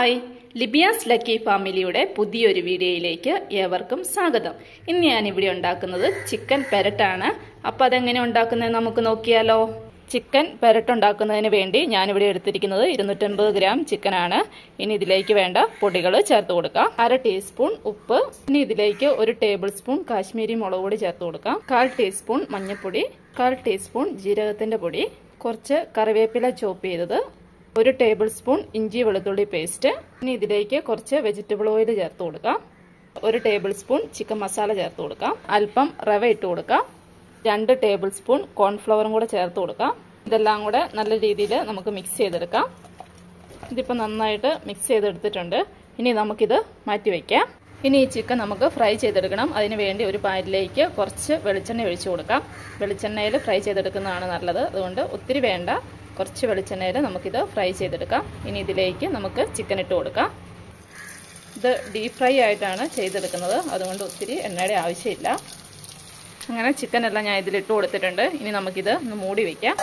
hi ലിബിയാസ് lucky ഫാമിലിയുടെ പുതിയൊരു വീഡിയോയിലേക്ക് ഏവർക്കും സ്വാഗതം ഇന്ന് ഞാൻ ഇവിടെ ഉണ്ടാക്കുന്നത് ചിക്കൻ പെരട്ടാണ് അപ്പോൾ അതെങ്ങനെ ഉണ്ടാക്കുന്നത് നമുക്ക് നോക്കിയാലോ ചിക്കൻ പെരട്ടുണ്ടാക്കുന്നതിന് വേണ്ടി ഞാനിവിടെ എടുത്തിരിക്കുന്നത് ഇരുന്നൂറ്റൻപത് ഗ്രാം ചിക്കനാണ് ഇനി ഇതിലേക്ക് വേണ്ട പൊടികൾ ചേർത്ത് കൊടുക്കാം അര ടീസ്പൂൺ ഉപ്പ് ഇനി ഇതിലേക്ക് ഒരു ടേബിൾ സ്പൂൺ കാശ്മീരി മുളക് പൊടി ചേർത്ത് കൊടുക്കാം കാൽ ടീസ്പൂൺ മഞ്ഞൾപ്പൊടി കാൽ ടീസ്പൂൺ ജീരകത്തിന്റെ പൊടി കുറച്ച് കറിവേപ്പില ചോപ്പ് ചെയ്തത് ഒരു ടേബിൾ സ്പൂൺ ഇഞ്ചി വെളുത്തുള്ളി പേസ്റ്റ് ഇനി ഇതിലേക്ക് കുറച്ച് വെജിറ്റബിൾ ഓയിൽ ചേർത്ത് കൊടുക്കാം ഒരു ടേബിൾ സ്പൂൺ ചിക്കൻ മസാല ചേർത്ത് കൊടുക്കാം അല്പം റവ ഇട്ട് കൊടുക്കാം രണ്ട് ടേബിൾ സ്പൂൺ കോൺഫ്ലവറും കൂടെ ചേർത്ത് കൊടുക്കാം ഇതെല്ലാം കൂടെ നല്ല രീതിയിൽ നമുക്ക് മിക്സ് ചെയ്തെടുക്കാം ഇതിപ്പോൾ നന്നായിട്ട് മിക്സ് ചെയ്തെടുത്തിട്ടുണ്ട് ഇനി നമുക്കിത് മാറ്റി വയ്ക്കാം ഇനി ഈ ചിക്കൻ നമുക്ക് ഫ്രൈ ചെയ്തെടുക്കണം അതിന് വേണ്ടി ഒരു പാനിലേക്ക് കുറച്ച് വെളിച്ചെണ്ണ ഒഴിച്ചു കൊടുക്കാം വെളിച്ചെണ്ണയിൽ ഫ്രൈ ചെയ്തെടുക്കുന്നതാണ് നല്ലത് അതുകൊണ്ട് ഒത്തിരി വേണ്ട കുറച്ച് വെളിച്ചെണ്ണയിൽ നമുക്കിത് ഫ്രൈ ചെയ്തെടുക്കാം ഇനി ഇതിലേക്ക് നമുക്ക് ചിക്കൻ ഇട്ട് കൊടുക്കാം ഇത് ഡീപ് ഫ്രൈ ആയിട്ടാണ് ചെയ്തെടുക്കുന്നത് അതുകൊണ്ട് ഒത്തിരി എണ്ണയുടെ ആവശ്യമില്ല അങ്ങനെ ചിക്കൻ എല്ലാം ഞാൻ ഇതിലിട്ട് കൊടുത്തിട്ടുണ്ട് ഇനി നമുക്കിത് ഒന്ന് മൂടി വയ്ക്കാം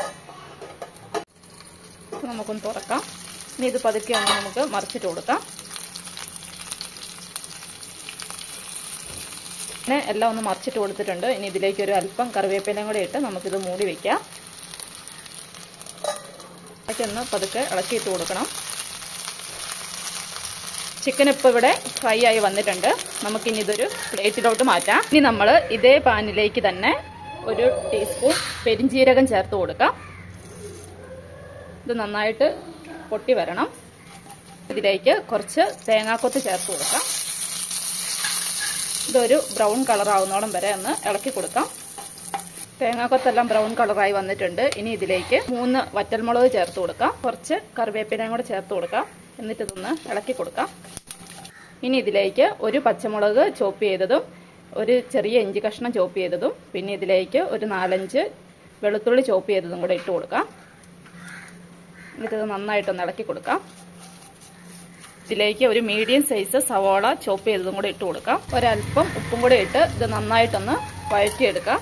നമുക്കൊന്ന് തുറക്കാം ഇനി ഇത് പതുക്കെ ഒന്ന് നമുക്ക് മറിച്ചിട്ട് കൊടുക്കാം പിന്നെ എല്ലാം ഒന്ന് മറിച്ചിട്ട് കൊടുത്തിട്ടുണ്ട് ഇനി ഇതിലേക്ക് ഒരു അല്പം കറിവേപ്പിലയും കൂടെ ഇട്ട് നമുക്കിത് മൂടി വയ്ക്കാം ഒന്ന് പതുക്കെ ഇളക്കിയിട്ട് കൊടുക്കണം ചിക്കൻ ഇപ്പോൾ ഇവിടെ ഫ്രൈ ആയി വന്നിട്ടുണ്ട് നമുക്കിനി ഇതൊരു പ്ലേറ്റിലോട്ട് മാറ്റാം ഇനി നമ്മൾ ഇതേ പാനിലേക്ക് തന്നെ ഒരു ടീസ്പൂൺ പെരിഞ്ചീരകം ചേർത്ത് കൊടുക്കാം ഇത് നന്നായിട്ട് പൊട്ടി വരണം ഇതിലേക്ക് കുറച്ച് തേങ്ങാക്കൊത്ത് ചേർത്ത് കൊടുക്കാം ഇതൊരു ബ്രൗൺ കളർ ആവുന്നോളം വരെ ഒന്ന് ഇളക്കി കൊടുക്കാം തേങ്ങാക്കൊത്തെല്ലാം ബ്രൗൺ കളറായി വന്നിട്ടുണ്ട് ഇനി ഇതിലേക്ക് മൂന്ന് വറ്റൽമുളക് ചേർത്ത് കൊടുക്കാം കുറച്ച് കറിവേപ്പിലയും കൂടെ ചേർത്ത് കൊടുക്കാം എന്നിട്ട് ഇതൊന്ന് ഇളക്കി കൊടുക്കാം ഇനി ഇതിലേക്ക് ഒരു പച്ചമുളക് ചോപ്പ് ചെയ്തതും ഒരു ചെറിയ ഇഞ്ചി കഷ്ണം ചോപ്പ് ചെയ്തതും പിന്നെ ഇതിലേക്ക് ഒരു നാലഞ്ച് വെളുത്തുള്ളി ചോപ്പ് ചെയ്തതും കൂടെ ഇട്ട് കൊടുക്കാം എന്നിട്ട് നന്നായിട്ടൊന്ന് ഇളക്കി കൊടുക്കാം ഇതിലേക്ക് ഒരു മീഡിയം സൈസ് സവോള ചോപ്പ് ചെയ്തതും കൂടെ ഇട്ട് കൊടുക്കാം ഒരല്പം ഉപ്പും കൂടെ ഇട്ട് ഇത് നന്നായിട്ടൊന്ന് വഴറ്റിയെടുക്കാം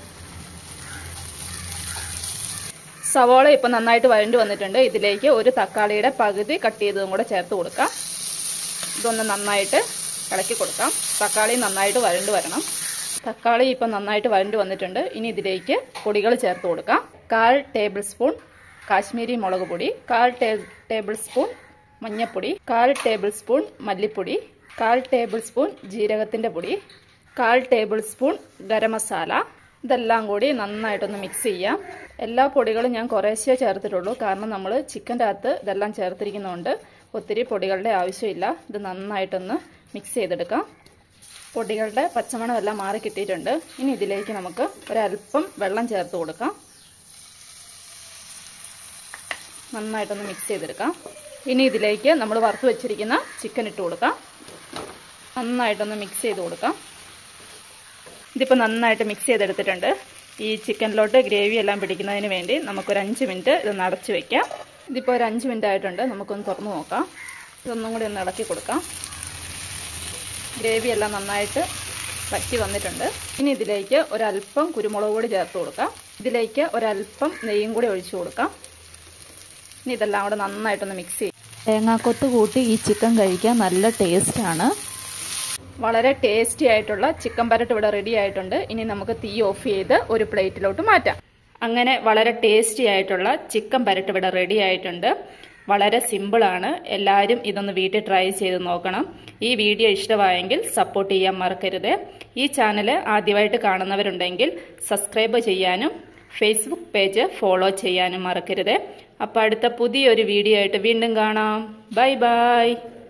സവോള ഇപ്പം നന്നായിട്ട് വഴണ്ടി വന്നിട്ടുണ്ട് ഇതിലേക്ക് ഒരു തക്കാളിയുടെ പകുതി കട്ട് ചെയ്തതും കൂടെ ചേർത്ത് കൊടുക്കാം ഇതൊന്ന് നന്നായിട്ട് ഇളക്കി കൊടുക്കാം തക്കാളി നന്നായിട്ട് വഴണ്ട് വരണം തക്കാളി ഇപ്പം നന്നായിട്ട് വഴണ്ട് വന്നിട്ടുണ്ട് ഇനി ഇതിലേക്ക് പൊടികൾ ചേർത്ത് കൊടുക്കാം കാൽ ടേബിൾ സ്പൂൺ കാശ്മീരി മുളക് പൊടി കാൽ ടേബിൾ സ്പൂൺ മഞ്ഞൾപ്പൊടി കാൽ ടേബിൾ സ്പൂൺ മല്ലിപ്പൊടി കാൽ ടേബിൾ സ്പൂൺ ജീരകത്തിൻ്റെ പൊടി കാൽ ടേബിൾ സ്പൂൺ ഗരം മസാല ഇതെല്ലാം കൂടി നന്നായിട്ടൊന്ന് മിക്സ് ചെയ്യാം എല്ലാ പൊടികളും ഞാൻ കുറേശ്ശേ ചേർത്തിട്ടുള്ളൂ കാരണം നമ്മൾ ചിക്കൻ്റെ അകത്ത് ഇതെല്ലാം ചേർത്തിരിക്കുന്നതുകൊണ്ട് ഒത്തിരി പൊടികളുടെ ആവശ്യമില്ല ഇത് നന്നായിട്ടൊന്ന് മിക്സ് ചെയ്തെടുക്കാം പൊടികളുടെ പച്ചമണം എല്ലാം മാറി കിട്ടിയിട്ടുണ്ട് ഇനി ഇതിലേക്ക് നമുക്ക് ഒരല്പം വെള്ളം ചേർത്ത് കൊടുക്കാം നന്നായിട്ടൊന്ന് മിക്സ് ചെയ്തെടുക്കാം ഇനി ഇതിലേക്ക് നമ്മൾ വറുത്ത് വെച്ചിരിക്കുന്ന ചിക്കൻ ഇട്ട് കൊടുക്കാം നന്നായിട്ടൊന്ന് മിക്സ് ചെയ്ത് കൊടുക്കാം ഇതിപ്പോൾ നന്നായിട്ട് മിക്സ് ചെയ്തെടുത്തിട്ടുണ്ട് ഈ ചിക്കനിലോട്ട് ഗ്രേവി എല്ലാം പിടിക്കുന്നതിന് വേണ്ടി നമുക്കൊരു അഞ്ച് മിനിറ്റ് ഇത് നടച്ച് വെക്കാം ഇതിപ്പോൾ ഒരു അഞ്ച് മിനിറ്റ് ആയിട്ടുണ്ട് നമുക്കൊന്ന് തുറന്നു നോക്കാം ഇതൊന്നും കൂടി ഒന്ന് ഇളക്കി കൊടുക്കാം ഗ്രേവി എല്ലാം നന്നായിട്ട് വറ്റി വന്നിട്ടുണ്ട് ഇനി ഇതിലേക്ക് ഒരല്പം കുരുമുളക് പൊടി ചേർത്ത് കൊടുക്കാം ഇതിലേക്ക് ഒരല്പം നെയ്യും കൂടി ഒഴിച്ചു കൊടുക്കാം ഇനി ഇതെല്ലാം കൂടെ നന്നായിട്ടൊന്ന് മിക്സ് ചെയ്യും തേങ്ങാക്കൊത്ത് കൂട്ടി ഈ ചിക്കൻ കഴിക്കാൻ നല്ല ടേസ്റ്റാണ് വളരെ ടേസ്റ്റി ആയിട്ടുള്ള ചിക്കൻ പരട്ട് ഇവിടെ റെഡി ആയിട്ടുണ്ട് ഇനി നമുക്ക് തീ ഓഫ് ചെയ്ത് ഒരു പ്ലേറ്റിലോട്ട് മാറ്റാം അങ്ങനെ വളരെ ടേസ്റ്റി ആയിട്ടുള്ള ചിക്കൻ പരട്ട് ഇവിടെ റെഡി ആയിട്ടുണ്ട് വളരെ സിമ്പിളാണ് എല്ലാവരും ഇതൊന്ന് വീട്ടിൽ ട്രൈ ചെയ്ത് നോക്കണം ഈ വീഡിയോ ഇഷ്ടമായെങ്കിൽ സപ്പോർട്ട് ചെയ്യാൻ മറക്കരുത് ഈ ചാനൽ ആദ്യമായിട്ട് കാണുന്നവരുണ്ടെങ്കിൽ സബ്സ്ക്രൈബ് ചെയ്യാനും ഫേസ്ബുക്ക് പേജ് ഫോളോ ചെയ്യാനും മറക്കരുത് അപ്പോൾ അടുത്ത പുതിയൊരു വീഡിയോ ആയിട്ട് വീണ്ടും കാണാം ബൈ ബൈ